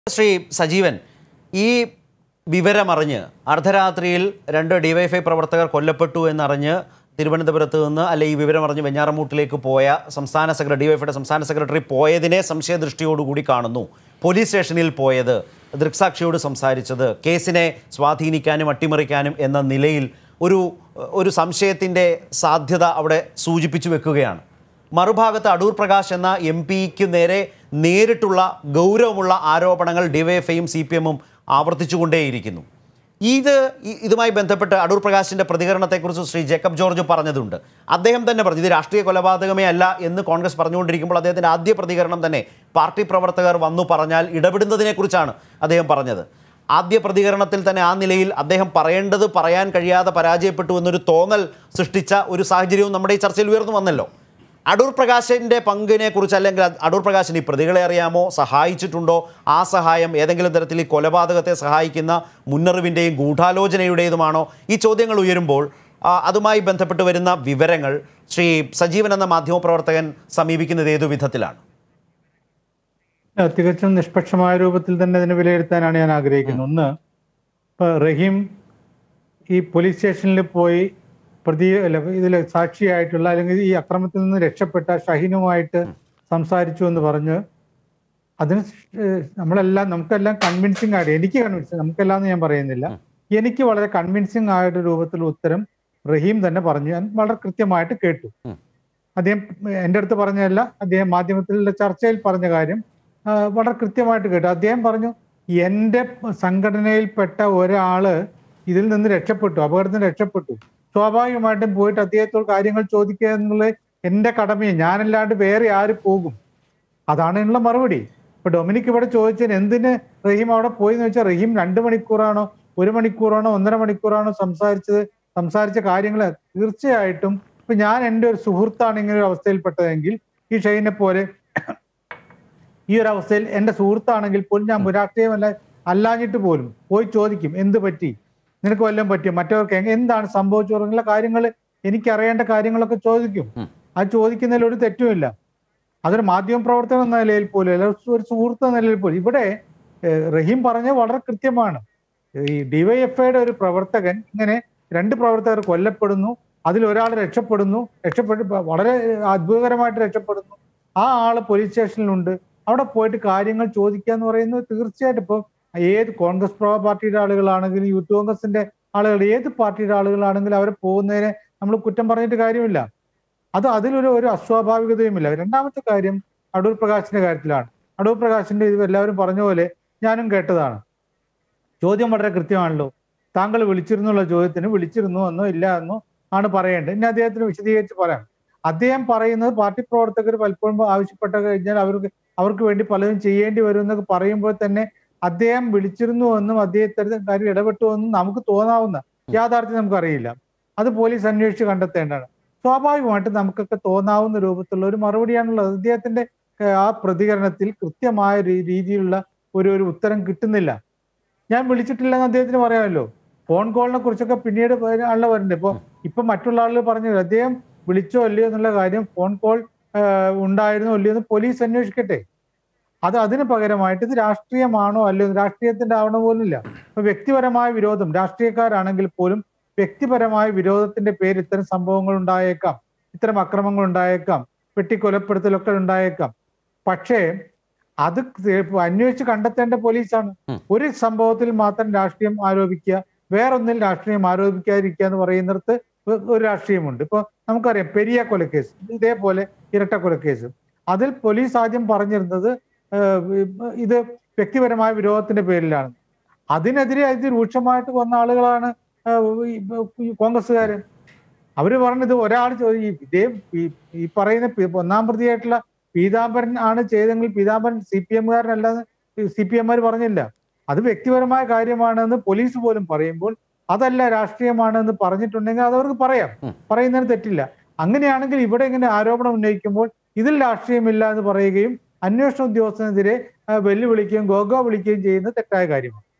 ശ്രീ സജീവൻ ഈ വിവരമറിഞ്ഞ് അർദ്ധരാത്രിയിൽ രണ്ട് ഡിവൈഎഫ്ഐ പ്രവർത്തകർ കൊല്ലപ്പെട്ടു എന്നറിഞ്ഞ് തിരുവനന്തപുരത്ത് നിന്ന് അല്ലെ ഈ വിവരമറിഞ്ഞ് വെഞ്ഞാറമൂട്ടിലേക്ക് പോയ സംസ്ഥാന സെക്രട്ടറി ഡിവൈഎഫ്ഐയുടെ സംസ്ഥാന സെക്രട്ടറി പോയതിനെ സംശയദൃഷ്ടിയോടുകൂടി കാണുന്നു പോലീസ് സ്റ്റേഷനിൽ പോയത് ദൃക്സാക്ഷിയോട് സംസാരിച്ചത് കേസിനെ സ്വാധീനിക്കാനും അട്ടിമറിക്കാനും എന്ന നിലയിൽ ഒരു ഒരു സംശയത്തിൻ്റെ സാധ്യത അവിടെ സൂചിപ്പിച്ചു വെക്കുകയാണ് മറുഭാഗത്ത് അടൂർ പ്രകാശ് എന്ന എം പിക്ക് നേരെ നേരിട്ടുള്ള ഗൗരവമുള്ള ആരോപണങ്ങൾ ഡിവൈഎഫ്ഐയും സി പി എമ്മും ആവർത്തിച്ചുകൊണ്ടേയിരിക്കുന്നു ഇത് ഇ- ഇതുമായി ബന്ധപ്പെട്ട് അടൂർ പ്രകാശിൻ്റെ പ്രതികരണത്തെക്കുറിച്ച് ശ്രീ ജേക്കബ് ജോർജ് പറഞ്ഞതുണ്ട് അദ്ദേഹം തന്നെ പറഞ്ഞു ഇത് രാഷ്ട്രീയ കൊലപാതകമേ അല്ല എന്ന് കോൺഗ്രസ് പറഞ്ഞുകൊണ്ടിരിക്കുമ്പോൾ അദ്ദേഹത്തിൻ്റെ ആദ്യ പ്രതികരണം തന്നെ പാർട്ടി പ്രവർത്തകർ വന്നു പറഞ്ഞാൽ ഇടപെടുന്നതിനെക്കുറിച്ചാണ് അദ്ദേഹം പറഞ്ഞത് ആദ്യ പ്രതികരണത്തിൽ തന്നെ ആ നിലയിൽ അദ്ദേഹം പറയേണ്ടത് പറയാൻ കഴിയാതെ പരാജയപ്പെട്ടു എന്നൊരു തോന്നൽ സൃഷ്ടിച്ച ഒരു സാഹചര്യവും നമ്മുടെ ഈ ചർച്ചയിൽ ഉയർന്നു വന്നല്ലോ അടൂർ പ്രകാശിൻ്റെ പങ്കിനെ കുറിച്ച് അല്ലെങ്കിൽ അടൂർ പ്രകാശിന് ഈ പ്രതികളെ അറിയാമോ സഹായിച്ചിട്ടുണ്ടോ ആ സഹായം ഏതെങ്കിലും തരത്തിൽ ഈ കൊലപാതകത്തെ സഹായിക്കുന്ന മുന്നറിവിൻ്റെയും ഗൂഢാലോചനയുടേതുമാണോ ഈ ചോദ്യങ്ങൾ ഉയരുമ്പോൾ ആ, അതുമായി ബന്ധപ്പെട്ട് വരുന്ന വിവരങ്ങൾ ശ്രീ സജീവൻ എന്ന മാധ്യമപ്രവർത്തകൻ സമീപിക്കുന്നത് ഏതു വിധത്തിലാണ് ആ, തികച്ചും നിഷ്പക്ഷമായ രൂപത്തിൽ തന്നെ അതിനെ വിലയിരുത്താനാണ് ഞാൻ ആഗ്രഹിക്കുന്നത് ഒന്ന് ഇപ്പൊ റഹീം ഈ പോലീസ് സ്റ്റേഷനിൽ പോയി പ്രതി അല്ല ഇതിൽ സാക്ഷിയായിട്ടുള്ള അല്ലെങ്കിൽ ഈ അക്രമത്തിൽ നിന്ന് രക്ഷപ്പെട്ട ഷഹീനുമായിട്ട് സംസാരിച്ചു എന്ന് പറഞ്ഞ് അതിന് ഏഹ് നമ്മളെല്ലാം നമുക്കെല്ലാം കൺവിൻസിങ് ആയിട്ട് എനിക്ക് കൺവിൻസിങ് നമുക്കെല്ലാം എന്ന് ഞാൻ പറയുന്നില്ല എനിക്ക് വളരെ കൺവിൻസിങ് ആയിട്ട് രൂപത്തിൽ ഉത്തരം റഹീം തന്നെ പറഞ്ഞു ഞാൻ വളരെ കൃത്യമായിട്ട് കേട്ടു ഉം. അദ്ദേഹം എൻ്റെ അടുത്ത് പറഞ്ഞതല്ല അദ്ദേഹം മാധ്യമത്തിലുള്ള ചർച്ചയിൽ പറഞ്ഞ കാര്യം ആ, വളരെ കൃത്യമായിട്ട് കേട്ടു അദ്ദേഹം പറഞ്ഞു എൻ്റെ സംഘടനയിൽപ്പെട്ട ഒരാള് ഇതിൽ നിന്ന് രക്ഷപ്പെട്ടു അപകടത്തിൽ നിന്ന് രക്ഷപ്പെട്ടു സ്വാഭാവികമായിട്ടും പോയിട്ട് അദ്ദേഹത്തോട് കാര്യങ്ങൾ ചോദിക്കുക എന്നുള്ളത് എൻ്റെ കടമയെ ഞാനല്ലാണ്ട് വേറെ ആര് പോകും അതാണ് ഇതിനുള്ള മറുപടി ഇപ്പൊ ഡൊമിനിക് ഇവിടെ ചോദിച്ചതിന് എന്തിന് റഹീം അവിടെ പോയി എന്ന് വെച്ചാൽ റഹീം രണ്ട് മണിക്കൂറാണോ ഒരു മണിക്കൂറാണോ ഒന്നര മണിക്കൂറാണോ സംസാരിച്ചത് സംസാരിച്ച കാര്യങ്ങൾ തീർച്ചയായിട്ടും ഇപ്പൊ ഞാൻ എൻ്റെ ഒരു സുഹൃത്താണ് ഇങ്ങനെ ഒരു അവസ്ഥയിൽപ്പെട്ടതെങ്കിൽ ഈ ഷെയ്നെ പോലെ ഈ ഒരു അവസ്ഥയിൽ എൻ്റെ സുഹൃത്താണെങ്കിൽ പോലും ഞാൻ രാഷ്ട്രീയമല്ല അല്ലാഞ്ഞിട്ട് പോലും പോയി ചോദിക്കും എന്ത് പറ്റി നിനക്ക് വല്ലതും പറ്റിയോ മറ്റവർക്ക് എങ്ങ- എന്താണ് സംഭവിച്ചു തുടങ്ങിയുള്ള കാര്യങ്ങൾ എനിക്കറിയേണ്ട കാര്യങ്ങളൊക്കെ ചോദിക്കും ഉം. അത് ചോദിക്കുന്നതിൽ ഒരു തെറ്റുമില്ല അതൊരു മാധ്യമ പ്രവർത്തനം എന്ന നിലയിൽ പോലും അല്ല ഒരു സുഹൃത്ത് എന്ന നിലയിൽ പോലും ഇവിടെ ഏഹ്, റഹീം പറഞ്ഞത് വളരെ കൃത്യമാണ് ഈ ഡിവൈഎഫ്ഐയുടെ ഒരു പ്രവർത്തകൻ ഇങ്ങനെ രണ്ട് പ്രവർത്തകർ കൊല്ലപ്പെടുന്നു അതിൽ ഒരാൾ രക്ഷപ്പെടുന്നു രക്ഷപ്പെട്ട് പ- വളരെ അത്ഭുതകരമായിട്ട് രക്ഷപ്പെടുന്നു ആ ആള് പോലീസ് സ്റ്റേഷനിലുണ്ട് അവിടെ പോയിട്ട് കാര്യങ്ങൾ ചോദിക്കുക എന്ന് പറയുന്നത് തീർച്ചയായിട്ടും ഇപ്പൊ ഏത് കോൺഗ്രസ് പ്രോ പാർട്ടിയുടെ ആളുകളാണെങ്കിലും യൂത്ത് കോൺഗ്രസിന്റെ ആളുകൾ ഏത് പാർട്ടിയുടെ ആളുകളാണെങ്കിലും അവർ പോകുന്നതിനെ നമ്മൾ കുറ്റം പറഞ്ഞിട്ട് കാര്യമില്ല അത് അതിലൊരു ഒരു അസ്വാഭാവികതയുമില്ല രണ്ടാമത്തെ കാര്യം അടൂർ പ്രകാശിന്റെ കാര്യത്തിലാണ് അടൂർ പ്രകാശിന്റെ ഇത് എല്ലാവരും പറഞ്ഞ പോലെ ഞാനും കേട്ടതാണ് ചോദ്യം വളരെ കൃത്യമാണല്ലോ താങ്കൾ വിളിച്ചിരുന്നുള്ള ചോദ്യത്തിന് വിളിച്ചിരുന്നോ എന്നോ ഇല്ല എന്നോ ആണ് പറയേണ്ടത് ഇനി അദ്ദേഹത്തിന് വിശദീകരിച്ച് പറയാം അദ്ദേഹം പറയുന്നത് പാർട്ടി പ്രവർത്തകർ പലപ്പോഴും ആവശ്യപ്പെട്ട കഴിഞ്ഞാൽ അവർക്ക് അവർക്ക് വേണ്ടി പലതും ചെയ്യേണ്ടി വരും എന്നൊക്കെ പറയുമ്പോൾ തന്നെ അദ്ദേഹം വിളിച്ചിരുന്നു എന്നും അദ്ദേഹത്തെ കാര്യം ഇടപെട്ടു എന്നും നമുക്ക് തോന്നാവുന്ന യാഥാർത്ഥ്യം നമുക്കറിയില്ല അത് പോലീസ് അന്വേഷിച്ച് കണ്ടെത്തേണ്ടതാണ് സ്വാഭാവികമായിട്ടും നമുക്കൊക്കെ തോന്നാവുന്ന രൂപത്തിലുള്ള ഒരു മറുപടിയാണുള്ളത് അദ്ദേഹത്തിന്റെ ഏഹ്, ആ പ്രതികരണത്തിൽ കൃത്യമായ രീ- രീതിയിലുള്ള ഒരു ഒരു ഉത്തരം കിട്ടുന്നില്ല ഞാൻ വിളിച്ചിട്ടില്ലെന്ന് അദ്ദേഹത്തിന് പറയാമല്ലോ ഫോൺ കോളിനെ കുറിച്ചൊക്കെ പിന്നീട് ആണല്ലോ വരുന്നത് ഇപ്പൊ ഇപ്പൊ മറ്റുള്ള ആളുകൾ പറഞ്ഞു അദ്ദേഹം വിളിച്ചോ അല്ലയോ എന്നുള്ള കാര്യം ഫോൺ കോൾ ഉണ്ടായിരുന്നോ അല്ലയോ എന്ന് പോലീസ് അന്വേഷിക്കട്ടെ അത് അതിന് പകരമായിട്ട് ഇത് രാഷ്ട്രീയമാണോ അല്ലയോ എന്ന് രാഷ്ട്രീയത്തിന്റെ ആവണ പോലുമില്ല ഇപ്പൊ വ്യക്തിപരമായ വിരോധം രാഷ്ട്രീയക്കാരാണെങ്കിൽ പോലും വ്യക്തിപരമായ വിരോധത്തിന്റെ പേര് ഇത്തരം സംഭവങ്ങൾ ഉണ്ടായേക്കാം ഇത്തരം അക്രമങ്ങൾ ഉണ്ടായേക്കാം വെട്ടിക്കൊലപ്പെടുത്തലൊക്കെ ഉണ്ടായേക്കാം പക്ഷേ അത് അന്വേഷിച്ച് കണ്ടെത്തേണ്ട പോലീസാണ് ഉം. ഒരു സംഭവത്തിൽ മാത്രം രാഷ്ട്രീയം ആരോപിക്കുക വേറൊന്നിൽ രാഷ്ട്രീയം ആരോപിക്കാതിരിക്കുക എന്ന് പറയുന്നിടത്ത് ഒ- ഒരു രാഷ്ട്രീയമുണ്ട് ഇപ്പൊ നമുക്കറിയാം പെരിയ കൊലക്കേസ് ഇതേപോലെ ഇരട്ട കൊലക്കേസ് അതിൽ പോലീസ് ആദ്യം പറഞ്ഞിരുന്നത് ഏഹ്, ഇത് വ്യക്തിപരമായ വിരോധത്തിന്റെ പേരിലാണ് അതിനെതിരെ അതി രൂക്ഷമായിട്ട് വന്ന ആളുകളാണ് ഏഹ്, ഈ ഈ കോൺഗ്രസ്സുകാര് അവര് പറഞ്ഞത് ഒരാൾ ചോ- ഈ ഇതേ ഈ- ഈ പറയുന്ന പി- ഒന്നാം പ്രതിയായിട്ടുള്ള പീതാംബരൻ ആണ് ചെയ്തെങ്കിൽ പീതാംബരൻ സി പി എമ്മുകാരനല്ലെന്ന് സി പി എമ്മാർ പറഞ്ഞില്ല അത് വ്യക്തിപരമായ കാര്യമാണെന്ന് പോലീസ് പോലും പറയുമ്പോൾ അതല്ല രാഷ്ട്രീയമാണെന്ന് പറഞ്ഞിട്ടുണ്ടെങ്കിൽ അത് അവർക്ക് പറയാം ഉം. പറയുന്നതിന് തെറ്റില്ല അങ്ങനെയാണെങ്കിൽ ഇവിടെ ഇങ്ങനെ ആരോപണം ഉന്നയിക്കുമ്പോൾ ഇതിൽ രാഷ്ട്രീയമില്ല എന്ന് പറയുകയും അന്വേഷണ ഉദ്യോഗസ്ഥനെതിരെ ആ, വെല്ലുവിളിക്കുകയും ഗോഗോ വിളിക്കുകയും ചെയ്യുന്നത് തെറ്റായ കാര്യമാണ്